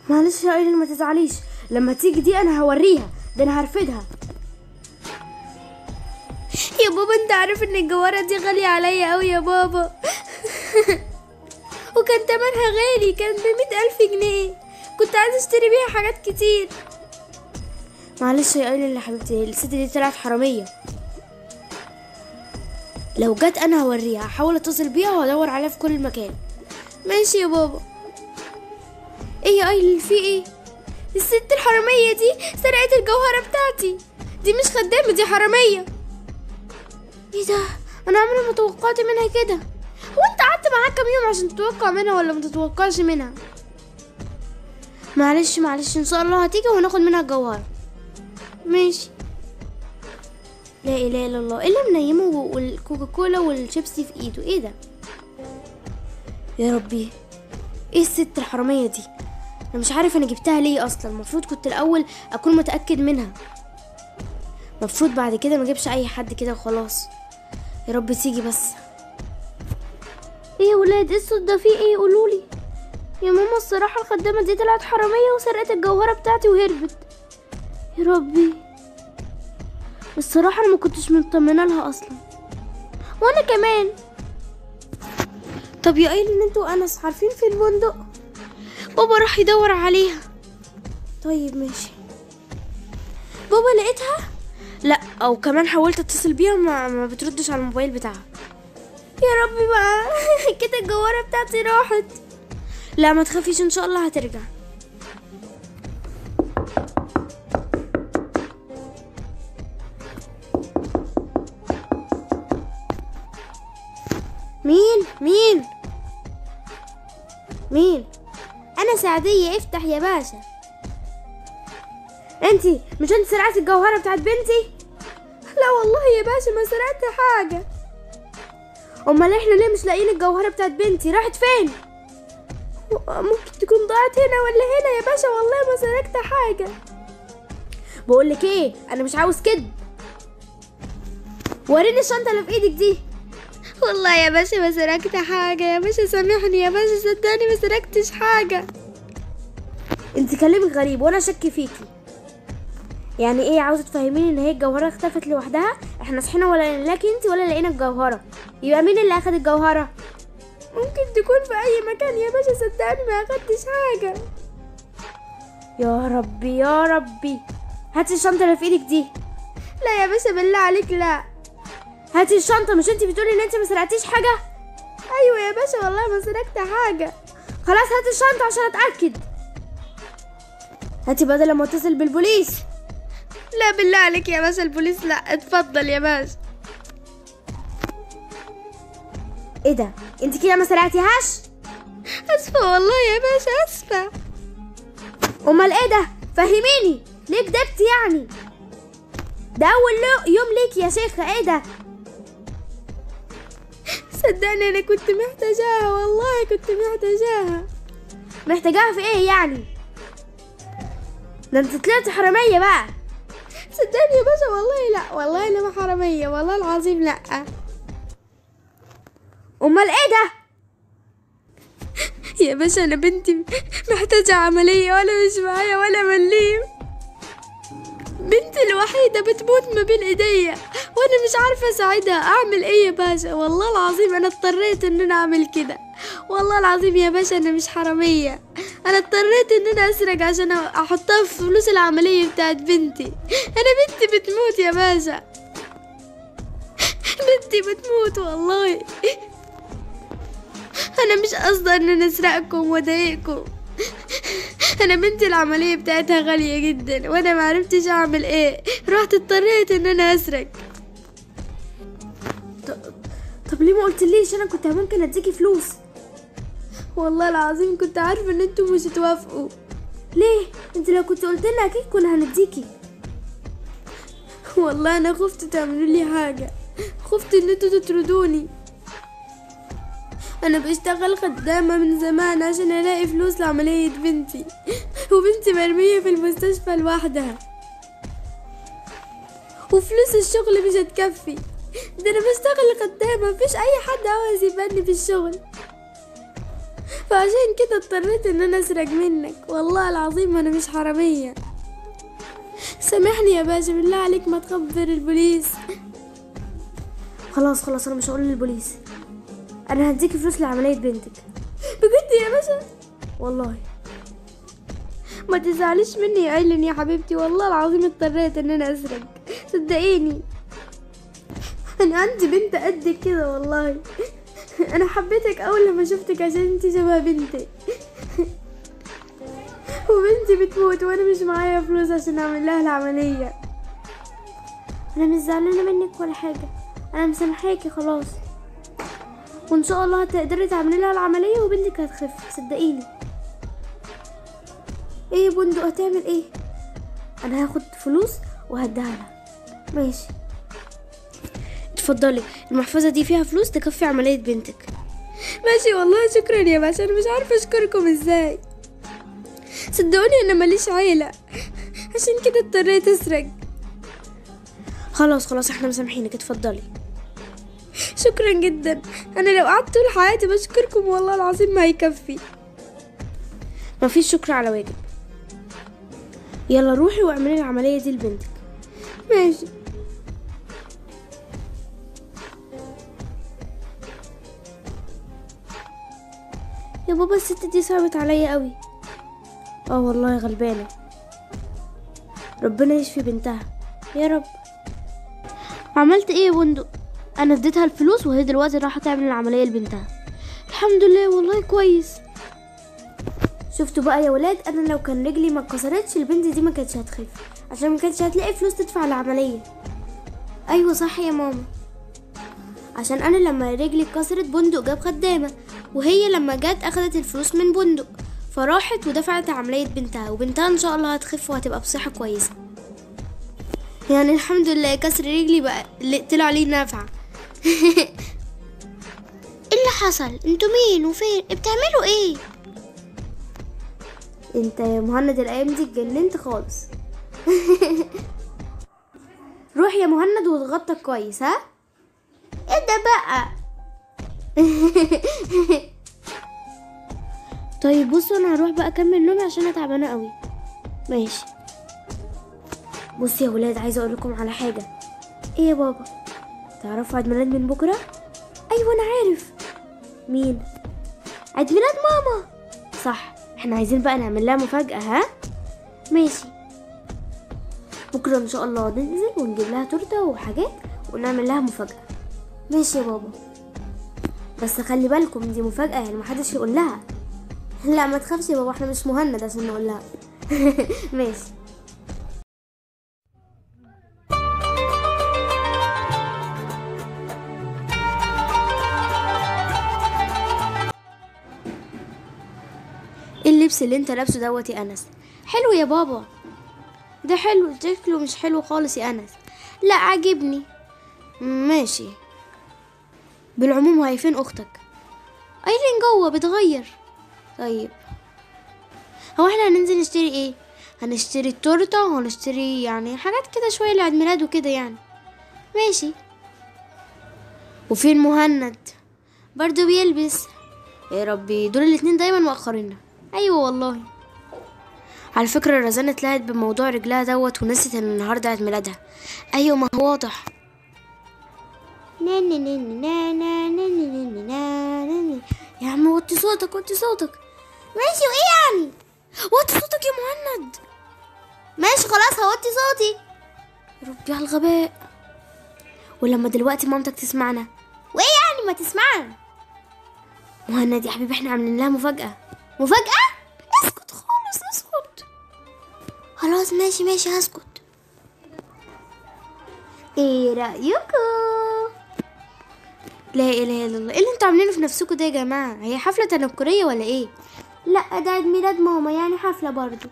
معلش يا ايلين ما تزعليش لما تيجي دي انا هوريها ده انا هرفدها يا بابا انت عارف ان الجوارة دي غالية عليا اوي يا بابا وكان تمنها غالي كان بمية ألف جنيه كنت عايزة اشتري بيها حاجات كتير معلش يا ايلين يا حبيبتي الست دي طلعت حراميه لو جت انا هوريها هحاول اتصل بيها وادور عليها في كل مكان ماشي يا بابا ايه يا ايلين في ايه الست الحرامية دي سرقت الجوهرة بتاعتي دي مش خدامة دي حرامية ايه ده انا عمري ما توقعت منها كده هو انت قعدت معاها كام يوم عشان تتوقع منها ولا ما تتوقعش منها معلش معلش ان شاء الله هتيجي وهناخد منها الجوهرة ماشي لا اله الا الله ايه اللي منيمه والكوكا كولا والشيبسي في ايده ايه ده يا ربي ايه الست الحراميه دي انا مش عارف انا جبتها ليه اصلا المفروض كنت الاول اكون متاكد منها المفروض بعد كده ما اجيبش اي حد كده وخلاص يا رب تيجي بس ايه يا ولاد ايه الصوت ده فيه ايه قولولي يا ماما الصراحة الخدامة دي طلعت حرامية وسرقت الجوهرة بتاعتي وهربت يا ربي الصراحة انا ما كنتش مطمنة لها اصلا وانا كمان طب يا ايلين انتوا وانس عارفين في البندق بابا راح يدور عليها طيب ماشي بابا لقيتها لا او كمان حاولت اتصل بيها ما, ما بتردش على الموبايل بتاعها يا ربي بقى كده الجوهرة بتاعتي راحت لا ما تخافيش ان شاء الله هترجع مين مين مين انا سعدية افتح يا باشا انتي مش انت سرقتي الجوهرة بتاعت بنتي لا والله يا باشا ما سرقت حاجة امال احنا ليه مش لاقيين الجوهرة بتاعت بنتي راحت فين ممكن تكون ضاعت هنا ولا هنا يا باشا والله ما سرقت حاجة بقولك ايه انا مش عاوز كده وريني الشنطة اللي في ايدك دي والله يا باشا ما سرقت حاجة يا باشا سامحني يا باشا صدقني ما سرقتش حاجة انت كلامك غريب وانا شك فيكي يعني ايه عاوزه تفهميني ان هي الجوهره اختفت لوحدها احنا صحينا ولا لقيناكي انت ولا لقينا الجوهره يبقى مين اللي اخد الجوهره ممكن تكون في اي مكان يا باشا صدقني ما اخدتش حاجه يا ربي يا ربي هاتي الشنطه اللي في ايدك دي لا يا باشا بالله عليك لا هاتي الشنطه مش انت بتقولي ان انت ما سرقتيش حاجه ايوه يا باشا والله ما سرقت حاجه خلاص هاتي الشنطه عشان اتاكد هاتي بدل ما اتصل بالبوليس لا بالله عليك يا باشا البوليس لا اتفضل يا باشا ايه ده انت كده ما سرقتيهاش اسفه والله يا باشا اسفه امال ايه ده فهميني ليه كدبتي يعني ده اول يوم ليك يا شيخه ايه ده صدقني انا كنت محتاجاها والله كنت محتاجاها محتاجاها في ايه يعني ده انت طلعتي حراميه بقى صدقني يا باشا والله لا والله انا ما حراميه والله العظيم لا امال ايه ده يا باشا انا بنتي محتاجه عمليه ولا مش معايا ولا مليم بنتي الوحيدة بتموت ما بين ايديا وانا مش عارفة اساعدها اعمل ايه يا باشا والله العظيم انا اضطريت ان انا اعمل كده والله العظيم يا باشا انا مش حرامية انا اضطريت ان انا اسرق عشان احطها في فلوس العملية بتاعت بنتي انا بنتي بتموت يا باشا بنتي بتموت والله انا مش قصدي ان انا اسرقكم واضايقكم انا بنتي العمليه بتاعتها غاليه جدا وانا ما عرفتش اعمل ايه رحت اضطريت ان انا اسرق طب ليه ما قلتليش انا كنت ممكن اديكي فلوس والله العظيم كنت عارفه ان انتوا مش هتوافقوا ليه انت لو كنت قلت لنا اكيد كنا هنديكي والله انا خفت تعملوا لي حاجه خفت ان انتوا تطردوني انا بشتغل خدامة من زمان عشان الاقي فلوس لعملية بنتي وبنتي مرمية في المستشفى لوحدها وفلوس الشغل مش هتكفي ده انا بشتغل خدامة مفيش اي حد عاوز يبني في الشغل فعشان كده اضطريت ان انا اسرق منك والله العظيم انا مش حرامية سامحني يا باشا بالله عليك ما تخبر البوليس خلاص خلاص انا مش هقول للبوليس انا هديكي فلوس لعمليه بنتك بجد يا باشا والله ما تزعليش مني يا ايلين يا حبيبتي والله العظيم اضطريت ان انا اسرق صدقيني انا عندي بنت قد كده والله انا حبيتك اول لما شفتك عشان انت شبه بنتي وبنتي بتموت وانا مش معايا فلوس عشان اعمل لها العمليه انا مش زعلانه منك ولا حاجه انا مسامحاكي خلاص وان شاء الله هتقدري تعملي لها العمليه وبنتك هتخف صدقيني ايه يا بندق هتعمل ايه انا هاخد فلوس وهديها لها ماشي اتفضلي المحفظه دي فيها فلوس تكفي عمليه بنتك ماشي والله شكرا يا باشا انا مش عارفه اشكركم ازاي صدقوني انا ماليش عيله عشان كده اضطريت اسرق خلاص خلاص احنا مسامحينك اتفضلي شكرا جدا انا لو قعدت طول حياتي بشكركم والله العظيم ما هيكفي مفيش شكر على واجب يلا روحي واعملي العمليه دي لبنتك ماشي يا بابا الست دي صعبت عليا قوي اه والله غلبانه ربنا يشفي بنتها يا رب عملت ايه يا بندق انا اديتها الفلوس وهي دلوقتي رايحه تعمل العمليه لبنتها الحمد لله والله كويس شفتوا بقى يا ولاد انا لو كان رجلي ما اتكسرتش البنت دي ما كانتش هتخف عشان ما كانتش هتلاقي فلوس تدفع العمليه ايوه صح يا ماما عشان انا لما رجلي اتكسرت بندق جاب خدامه وهي لما جت اخدت الفلوس من بندق فراحت ودفعت عمليه بنتها وبنتها ان شاء الله هتخف وهتبقى بصحه كويسه يعني الحمد لله كسر رجلي بقى اللي طلع لي نافعه ايه اللي حصل انتوا مين وفين بتعملوا ايه انت يا مهند الايام دي اتجننت خالص روح يا مهند واتغطى كويس ها ايه ده بقى طيب بصوا انا هروح بقى اكمل نومي عشان انا تعبانه قوي ماشي بصي يا ولاد عايزه اقول لكم على حاجه ايه يا بابا تعرفوا عيد ميلاد من بكره ايوه انا عارف مين عيد ميلاد ماما صح احنا عايزين بقى نعمل لها مفاجاه ها ماشي بكره ان شاء الله ننزل ونجيب لها تورته وحاجات ونعمل لها مفاجاه ماشي يا بابا بس خلي بالكم دي مفاجاه يعني محدش يقول لها لا ما تخافش يا بابا احنا مش مهند عشان نقول لها ماشي ايه اللبس اللي انت لابسه دوت يا انس حلو يا بابا ده حلو شكله مش حلو خالص يا انس لا عاجبني ماشي بالعموم هي فين اختك ايلين جوه بتغير طيب هو احنا هننزل نشتري ايه هنشتري التورته وهنشتري يعني حاجات كده شويه لعيد ميلاد وكده يعني ماشي وفين مهند برضو بيلبس يا ربي دول الاتنين دايما مؤخرين ايوه والله على فكرة رزان اتلهت بموضوع رجلها دوت ونسيت ان النهاردة عيد ميلادها ايوه ما هو واضح يا عم وطي صوتك وطي صوتك ماشي وايه يعني وطي صوتك يا مهند ماشي خلاص هوطي صوتي ربي على الغباء ولما دلوقتي مامتك تسمعنا وايه يعني ما تسمعنا مهند يا حبيبي احنا عاملين لها مفاجأة مفاجأة اسكت خالص اسكت خلاص ماشي ماشي هسكت ايه رأيكم لا اله الا الله ايه اللي انتوا عاملينه في نفسكم ده يا جماعة هي حفلة تنكرية ولا ايه لا ده عيد ميلاد ماما يعني حفلة برضو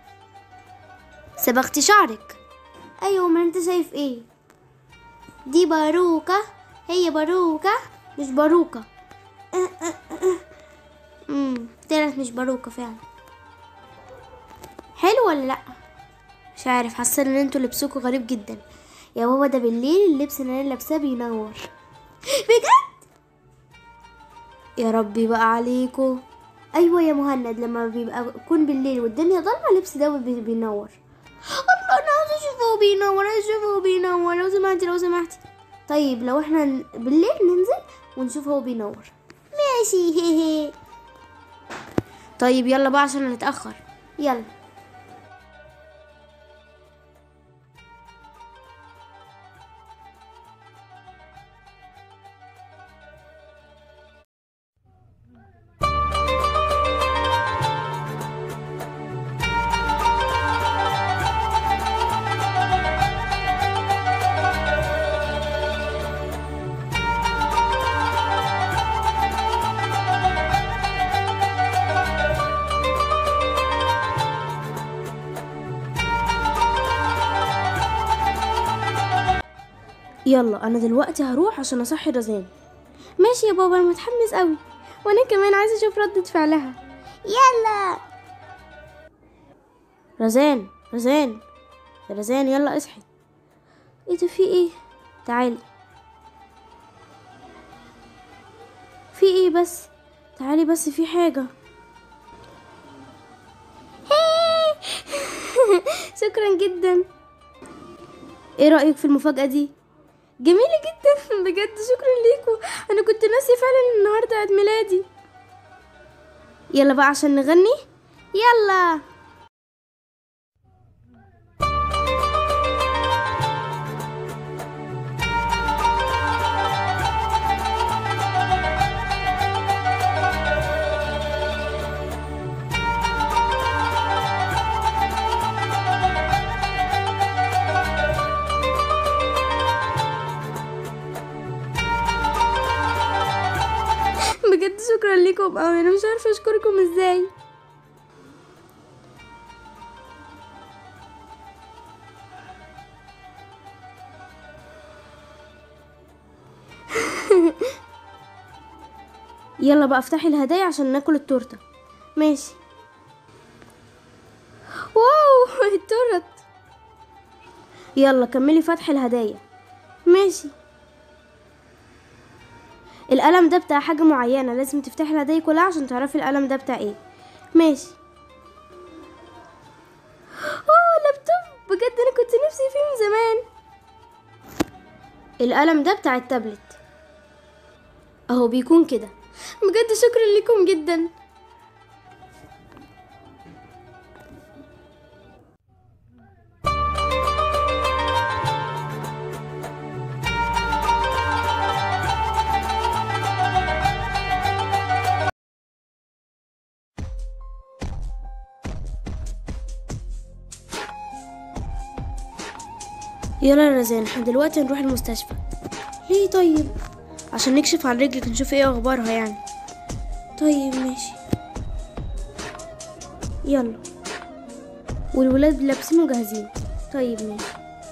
صبغتي شعرك ايوه ما انت شايف ايه دي باروكة هي باروكة مش باروكة امم طلعت مش باروكة فعلا حلو ولا لا مش عارف حاسه ان انتوا لبسكوا غريب جدا يا بابا ده بالليل اللبس اللي انا لابساه بينور بجد يا ربي بقى عليكم ايوه يا مهند لما بيبقى يكون بالليل والدنيا ضلمه اللبس ده بي- بينور الله انا عاوزه اشوفه بينور عايزه اشوفه بينور لو سمحتي لو سمحتي طيب لو احنا ن- بالليل ننزل ونشوف هو بينور ماشي هي هي طيب يلا بقى عشان نتاخر يلا يلا انا دلوقتي هروح عشان اصحي رزان ماشي يا بابا انا متحمس قوي وانا كمان عايزه اشوف ردة فعلها يلا رزان رزان يا رزان يلا اصحي ايه ده في ايه تعالي في ايه بس تعالي بس في حاجه شكرا جدا ايه رايك في المفاجاه دي جميلة جدا بجد شكرا ليكم انا كنت ناسي فعلا إن النهاردة عيد ميلادي يلا بقى عشان نغني يلا بجد شكرا ليكم قوي انا مش عارفه اشكركم ازاي يلا بقى افتحي الهدايا عشان ناكل التورته ماشي واو التورت يلا كملي فتح الهدايا ماشي القلم ده بتاع حاجة معينة لازم تفتحي الهدايا كلها عشان تعرفي القلم ده بتاع ايه ماشي اوه لابتوب بجد انا كنت نفسي فيه من زمان القلم ده بتاع التابلت اهو بيكون كده بجد شكرا لكم جدا يلا يا رزان احنا دلوقتي هنروح المستشفى ليه طيب عشان نكشف عن رجلك نشوف ايه اخبارها يعني طيب ماشي يلا والولاد لابسين وجاهزين طيب ماشي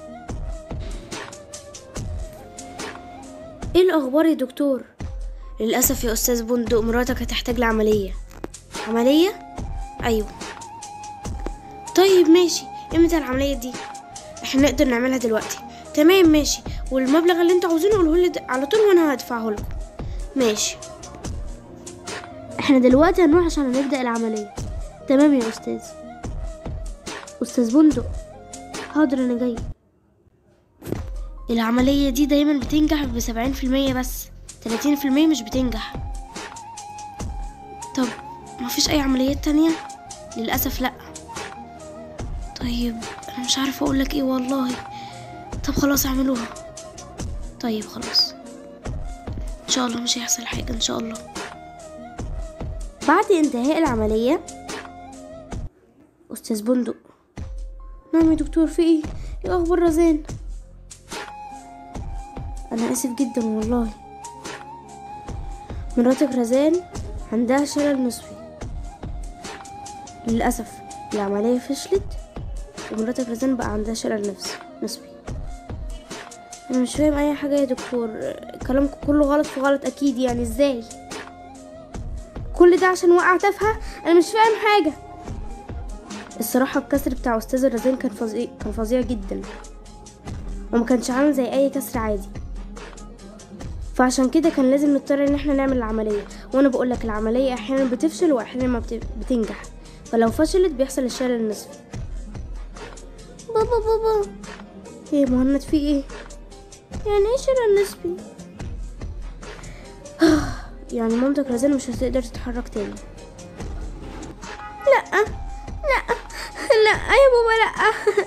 ايه الاخبار يا دكتور للاسف يا استاذ بندق مراتك هتحتاج لعمليه عمليه ايوه طيب ماشي امتى العمليه دي احنا نقدر نعملها دلوقتي تمام ماشي والمبلغ اللي انتوا عاوزينه قوله لي د- على طول وانا هدفعه لكم ماشي احنا دلوقتي هنروح عشان نبدأ العملية تمام يا استاذ استاذ بندق حاضر انا جاي العملية دي دايما بتنجح بسبعين في المية بس تلاتين في المية مش بتنجح طب مفيش اي عمليات تانية للأسف لأ طيب انا مش عارفه اقول لك ايه والله طب خلاص اعملوها طيب خلاص ان شاء الله مش هيحصل حاجه ان شاء الله بعد انتهاء العمليه استاذ بندق نعم يا دكتور في ايه ايه اخبار رزان انا اسف جدا والله مراتك رزان عندها شلل نصفي للاسف العمليه فشلت ومراتك رزان بقى عندها شلل نفسي نصفي انا مش فاهم اي حاجه يا دكتور كلامكم كله غلط في غلط اكيد يعني ازاي كل ده عشان وقع تافهه انا مش فاهم حاجه الصراحه الكسر بتاع استاذ رزان كان فظيع كان فظيع جدا وما كانش عامل زي اي كسر عادي ف فعشان كده كان لازم نضطر ان احنا نعمل العملية وانا بقول لك العملية احيانا بتفشل واحيانا ما بت- بتنجح فلو فشلت بيحصل الشلل النصفي بابا بابا ايه مهند في ايه يعني ايه شلل نصفي يعني مامتك لازال مش هتقدر تتحرك تاني لا لا لا يا بابا لا